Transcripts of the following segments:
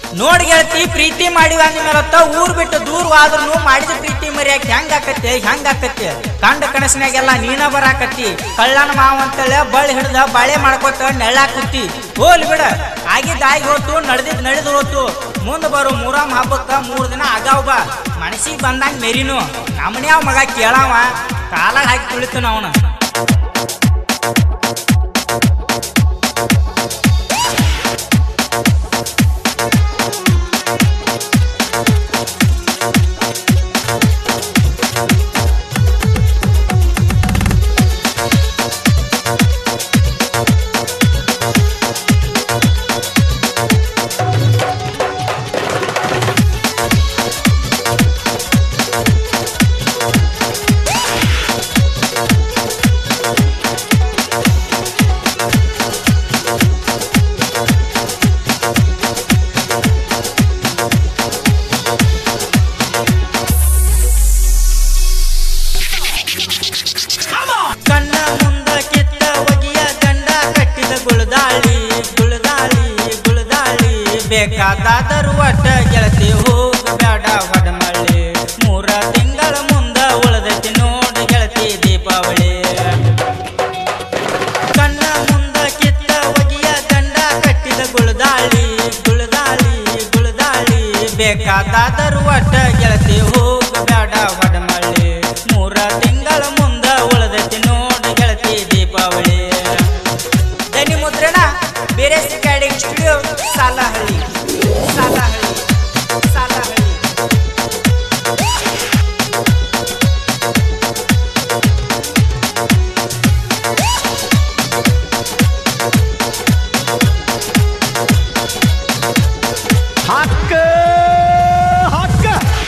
ನೋಡ್ ಗೆಳತಿ ಪ್ರೀತಿ ಮಾಡಿವ ಅಂದ್ಮೇಲತ್ತ ಊರ್ ಬಿಟ್ಟು ದೂರ ಆದ್ರೂ ಮಾಡಿದ ಪ್ರೀತಿ ಮರಿಯಾಕ ಹೆಂಗ್ ಆಕತಿ ಹೆಂಗ್ ಆಕತಿ ಕಂಡ ಕನಸಿನಾಗೆಲ್ಲ ನೀನ ಬರಾಕತ್ತಿ ಕಳ್ಳನ ಮಾವ ಅಂತೇಳಿ ಬಳ್ಳಿ ಹಿಡ್ದ ಬಾಳೆ ಮಾಡ್ಕೊತ ನೆಳ್ಳಾಕುತ್ತಿ ಹೋಲ್ ಬಿಡ ಆಗಿದ್ದ ಆಗಿ ಹೋತು ನಡೆದಿದ್ ನಡೆದು ಹೋತು ಮುಂದ್ ಬರೋ ಮೂರಮ್ ಹಬ್ಬಕ್ಕ ಮೂರ್ ದಿನ ಆಗಾವ್ ಬಾ ಮನಸಿಗೆ ಬಂದಂಗ ಮೆರಿನು ನಮ್ಮನ್ಯಾವ ಮಗ ಕೇಳಾವ ಕಾಲಾಗ ಹಾಕಿ ತುಳಿತು ನಾವನ ಕಣ್ಣ ಮುಂದ ಕಿತ್ತ ಒಗಿಯ ಗಂಡ ಕಟ್ಟಿದ ಗುಳದಾಳಿ ಗುಳದಾಳಿ ಗುಳದಾಳಿ ಬೇಕಾದಾದರೂ ಒಟ್ಟ ಗೆಳತಿ ಹೋಗ ಬ್ಯಾಡ ಹೊಡಮಳ್ಳಿ ಮೂರ ತಿಂಗಳ ಮುಂದ ಉಳದೈತಿ ನೋಡಿ ಗೆಳತಿ ದೀಪಾವಳಿ ಕಣ್ಣ ಮುಂದ ಕಿತ್ತ ಒಗಿಯ ಗಂಡ ಕಟ್ಟಿದ ಗುಳದಾಳಿ ಗುಳದಾಳಿ ಗುಳದಾಳಿ ಬೇಕಾದಾದರೂ ಒಟ್ಟ ಗೆಳತಿ ಹೋಗ ಬ್ಯಾಡ ಹೊಡಮಳ್ಳಿ ಮೂರ ತಿಂಗಳ ಮುಂದ ಉಳದೈತಿ ನೋಡಿ ಗೆಳತಿ ದೀಪಾವಳಿ ದನಿ ಮುದ್ರಣ ಬೇರೆ ರೆಕಾರ್ಡಿಂಗ್ ಸ್ಟುಡಿಯೋ ಸಾಲಹಳ್ಳಿ ಸಾಲಹಳ್ಳಿ ಸಾಲಹಳ್ಳಿ ಹಕ್ಕ ಹಕ್ಕ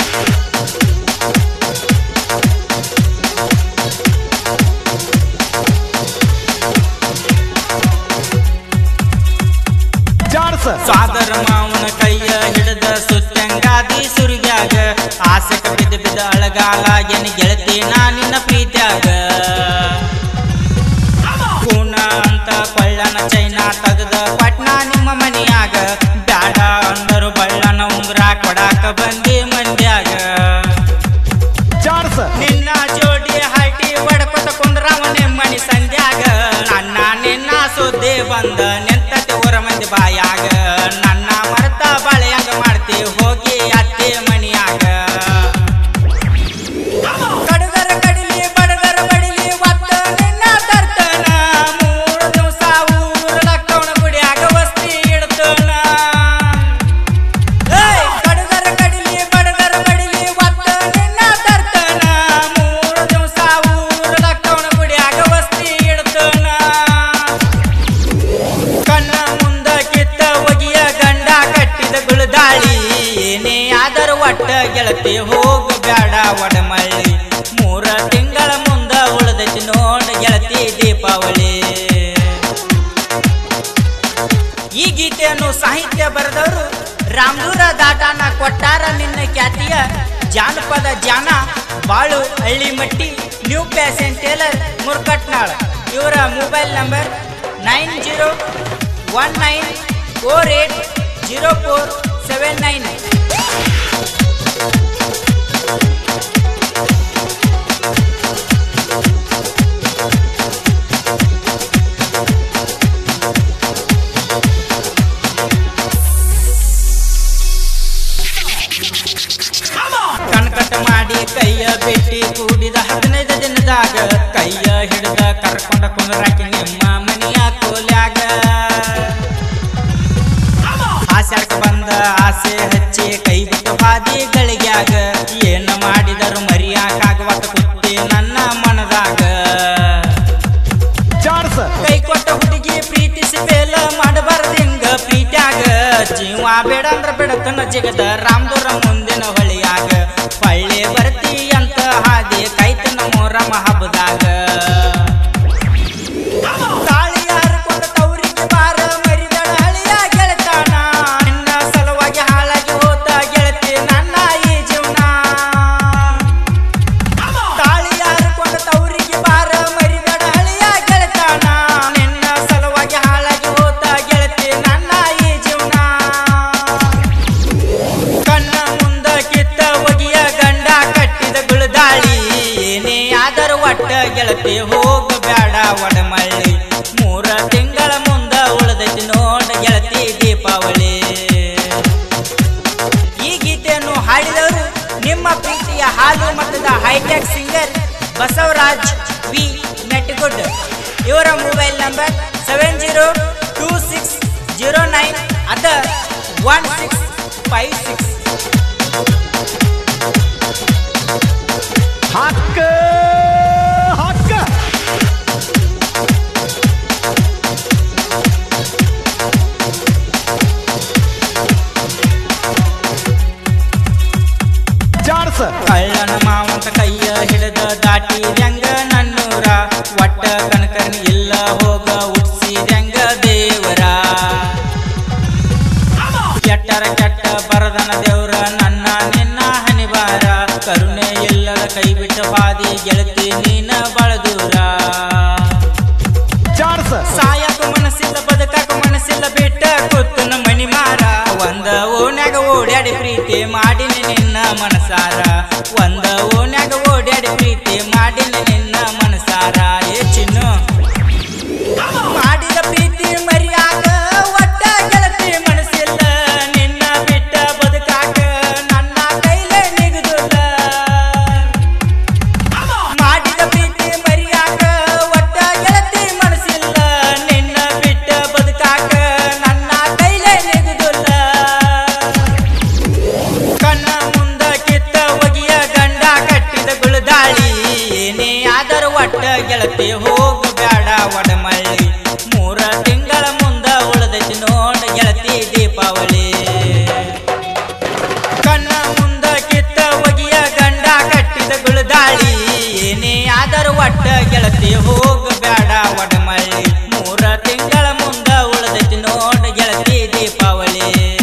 ಜಾಡ್ಸ ಸ್ವಾದರ ಮಾವನ ಕೈಯ ಹಿಡಿದ ಸುತ್ತಂಗಾದಿ ಸುರಿಗ್ಯಾಗ ಆಸೆಕ ಬಿದ್ದ ಬಿದ್ದ ಅಳಗಾಲ ಎನ್ ಗೆಳತಿ ನಾ ನಿನ್ನ ಪ್ರೀತ್ಯಾಗ ಕೂನ ಅಂತ ಕೊಳ್ಳನ ಚೈನಾ ತಗದ ಪಟ್ನ ನಿಮ್ಮ ಮನಿಯಾಗ ಬ್ಯಾಡ ಅಂದರು ಬಳ್ಳನ ಉಂಗ್ರ ಕೊಡಾಕ ಬಂದಿ ಮಂದ್ಯಾಗ ಜಾಡ್ಸ ನಿನ್ನ ಜೋಡಿ ಹಾಟಿ ಬಡ್ಕೊತ ಕುಂದ್ರವ ನಿಮ್ಮನಿ ಸಂಧ್ಯಾಗ ನನ್ನ ನಿನ್ನ ಸುದ್ದಿ ಬಂದ ನಿಂತತಿ ಊರ ಮಂದಿ ಬಾಯಾಗ ನನ್ನ ಮರ್ತ ಬಳೆಯಂಗ ಮಾಡ್ತಿ ಹೋಗಿ ಅತ್ತೆ ಮನಿಯಾಗ ಕಡದರ ಕಡಿಲಿ ಬಡದರ ಬಡಿಲಿ ಒತ್ತ ನಿನ್ನ ತರ್ತನ ಮೂರು ದಿವಸ ಊರಡಕ್ಕವನ ಗುಡಿಯಾಗ ವಸ್ತಿ ಇಡ್ತನ ಏಯ್ ಕಡದರ ಕಡಿಲಿ ಬಡದರ ಬಡಿಲಿ ಒತ್ತ ನಿನ್ನ ತರ್ತನ ಮೂರು ದಿವಸ ಊರಡಕ್ಕವನ ಗುಡಿಯಾಗ ವಸ್ತಿ ಇಡ್ತನ ಕಣ್ಣ ಮುಂದ ಕಿತ್ತ ಒಗಿಯ ಗಂಡ ಕಟ್ಟಿದ ಗುಳದಾಳಿ ಏನೇ ಆದರೂ ಒಟ್ಟ ಗೆಳತಿ ಹೋಗ ಬ್ಯಾಡ ಒಡಮಳ್ಳಿ ಮೂರ ತಿಂಗಳ ಮುಂದ ಉಳದೈತಿ ನೋಡ ಗೆಳತಿ ದೀಪಾವಳಿ ಈ ಗೀತೆಯನ್ನು ಸಾಹಿತ್ಯ ಬರೆದವರು ರಾಮದೂರ ದಾಟಾನ ಕೊಟ್ಟಾರ ನಿನ್ನ ಖ್ಯಾತಿಯ ಜಾನಪದ ಜಾನ ಬಾಳು ಹಳ್ಳಿಮಟ್ಟಿ ನ್ಯೂ ಪ್ಯಾಸೆನ್ ಟೇಲರ್ ಮುರ್ಕಟ್ನಾಳ್ ಇವರ mobile number nine zero one nine four eight zero four seven nine ಕಣ್ಕಟ್ಟ ಮಾಡಿ ಕೈಯ ಬಿಟ್ಟಿ ಕೂಡಿದ ಹದಿನೈದು ದಿನದಾಗ ಕೈಯ ಹಿಡಿದ ಕರ್ಕೊಂಡ ಕುಂದ್ರಾಕಿ ನಿಮ್ಮ ಮನೆಯ ಕೋಲ್ಯಾಗ ಆಸೆಕ ಬಂದ ಆಸೆ ಹಚ್ಚಿ ಕೈ ಬಿಟ್ಟು ಹಾದಿ ಗಳಿಗ್ಯಾಗ ಏನು ಮಾಡಿದರು ಮರಿಯಾಕಾಗವತ್ತ ಕುತ್ತಿ ನನ್ನ ಮನದಾಗ ಜಾಡ್ಸ ಕೈ ಕೊಟ್ಟ ಹುಡುಗಿ ಪ್ರೀತಿಸಿ ಬೇಲ ಮಾಡಬಾರ್ದಿಂಗ ಪ್ರೀತ್ಯಾಗ ಜೀವ ಬೇಡ ಅಂದ್ರ ಬಿಡತನ ಜಿಗದ ರಾಮದೂರ ಮುಂದಿನ ಹೊಳಿಯಾಗ ಹೊಳ್ಳಿ ಬರ್ತಿ ಅಂತ ಹಾದಿ ಕೈತನ ಮೊರಮ ಹಬ್ಬದಾಗ ತಾಳಿ ಹರ್ಕೊಂಡ ತವರಿಗೆ ಬಾರ ಮರಿದಳ ಹಳಿಯ ಗೆಳತಾನ ನಿನ್ನ ಸಲುವಾಗಿ ಹಾಳಾಗಿ ಹೋತ ಗೆಳತಿ ನನ್ನ ಈ ಜೀವನ ತಾಳಿ ಹರ್ಕೊಂಡ ತವರಿಗೆ ಬಾರ ಮರಿದಳ ಹಳಿಯ ಗೆಳತಾನ ನಿನ್ನ ಸಲುವಾಗಿ ಹಾಳಾಗಿ ಹೋತ ಗೆಳತಿ ನನ್ನ ಈ ಜೀವನ ಗೆಳತಿ ಹೋಗ ಬ್ಯಾಡ ಒಡಮಳ್ಳಿ ಮೂರ ತಿಂಗಳ ಮುಂದ ಉಳ್ದೈತಿ ನೋಡ ಗೆಳತಿ ದೀಪಾವಳಿ ಈ ಗೀತೆಯನ್ನು ಹಾಡಿದವರು ನಿಮ್ಮ ಪ್ರೀತಿಯ ಹಾಲು ಮತದ ಹೈಟೆಕ್ ಸಿಂಗರ್ ಬಸವರಾಜ್ ವಿ ಮೆಟ್ಗುಡ್ ಇವರ mobile number seven zero two six zero nine ಅದರ್ ಒನ್ ಸಿಕ್ಸ್ ಫೈವ್ ಸಿಕ್ಸ್ ಹಕ್ಕ ಹಕ್ಕ ಜಾಡ್ಸ ಕಳ್ಳನ ಮಾವಂತ ಕೈಯ ಹಿಡಿದ ದಾಟಿ ರಂಗ ನನ್ನೂರ ಒಟ್ಟ ಕನಕನ ಇಲ್ಲ ಹೋಗ ಉಡ್ಸಿ ರಂಗ ದೇವರ ಕೆಟ್ಟರ ಕೆಟ್ಟ ಬರದನ ದೇವ್ರ ನನ್ನ ನಿನ್ನ ಹನಿಬಾರ ಕರುಣೆ ಇಲ್ಲದ ಕೈ ಬಿಟ್ಟ ಬಾದಿ ಗೆಳತಿ ನೀನ ಬಳದೂರ ಜಾಡ್ಸ ಸಾಯಕ ಮನಸ್ಸಿಲ್ಲ ಬದುಕಾಕ ಮನಸ್ಸಿಲ್ಲ ಬಿಟ್ಟ ಕೂತನ ಮಣಿ ಮಾರ ಒಂದ ಓಣ್ಯಾಗ ಓಡ್ಯಾಡಿ ಪ್ರೀತಿ ಮಾಡಿನಿ ನಿನ್ನ ಮನಸಾರ ಒಂದ ಓಣ್ಯಾಗ ಓಡ್ಯಾಡಿ ಪ್ರೀತಿ ಮಾಡಿನಿ ನಿನ್ನ ಮನಸಾರ ಏ ಚಿನ್ನು ಮಾಡಿದ ಪ್ರೀತಿ ಮರಿಯಾಕ ಒಟ್ಟ ಗೆಳತಿ ಮನಸ್ಸಿಲ್ಲ ನಿನ್ನ ಬಿಟ್ಟ ಬದುಕಾಕ ನನ್ನ ಕೈಲೇ ನಿಗದಿಲ್ಲ ಮಾಡಿದ ಪ್ರೀತಿ ಮರಿಯಾಕ ಒಟ್ಟ ಗೆಳತಿ ಮನಸ್ಸಿಲ್ಲ ನಿನ್ನ ಬಿಟ್ಟ ಬದುಕಾಕ ನನ್ನ ಕೈಲೇ ನಿಗುದಿಲ್ಲ ಕಣ್ಣ ಮುಂದ ಕಿತ್ತ ಒಗಿಯ ಗಂಡ ಕಟ್ಟಿದ ಗುಳದಾಳಿ ಏನೇ ಆದರೂ ಒಟ್ಟ ಗೆಳತಿ ಹೋಗ ಬ್ಯಾಡ ಒಡಮಳ್ಳಿ ಮೂರ ತಿಂಗಳ ಮುಂದ ಉಳ್ದೈತಿ ನೋಡ ಗೆಳತಿ ದೀಪಾವಳಿ ಕಣ್ಣ ಮುಂದ ಕಿತ್ತ ಒಗಿಯ ಗಂಡ ಕಟ್ಟಿದ ಗುಳದಾಳಿ ಏನೇ ಆದರೂ ಒಟ್ಟ ಗೆಳತಿ ಹೋಗ ಬ್ಯಾಡ ಒಡಮಳ್ಳಿ ಮೂರ ತಿಂಗಳ ಮುಂದ ಉಳ್ದೈತಿ ನೋಡ ಗೆಳತಿ ದೀಪಾವಳಿ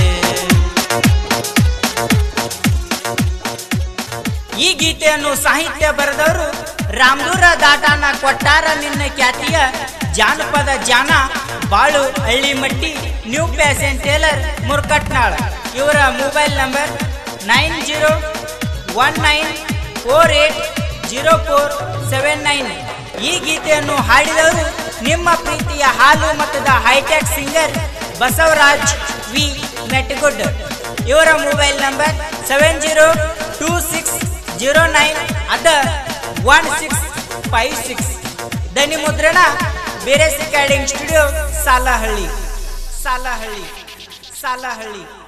ಈ ಗೀತೆಯನ್ನು ಸಾಹಿತ್ಯ ಬರೆದವರು ರಾಮದೂರ ದಾಟಾನ ಕೊಟ್ಟಾರ ನಿನ್ನ ಖ್ಯಾತಿಯ ಜಾನಪದ ಜಾನ ಬಾಳು ಹಳ್ಳಿಮಟ್ಟಿ ನ್ಯೂ ಪ್ಯಾಸೆನ್ ಟೇಲರ್ ಮುರ್ಕಟ್ನಾಳ್ ಇವರ mobile number nine zero one nine four eight zero four seven nine ಈ ಗೀತೆಯನ್ನು ಹಾಡಿದವರು ನಿಮ್ಮ ಪ್ರೀತಿಯ ಹಾಲು ಮತದ ಹೈಟೆಕ್ ಸಿಂಗರ್ ಬಸವರಾಜ್ ವಿ ಮೆಟ್ಗುಡ್ ಇವರ mobile number seven zero two six zero nine ಅದರ್ ಒನ್ ಸಿಕ್ಸ್ ಫೈವ್ ಸಿಕ್ಸ್ ದನಿ ಮುದ್ರಣ ಬೇರೆ ರೆಕಾರ್ಡಿಂಗ್ ಸ್ಟುಡಿಯೋ ಸಾಲಹಳ್ಳಿ ಸಾಲಹಳ್ಳಿ ಸಾಲಹಳ್ಳಿ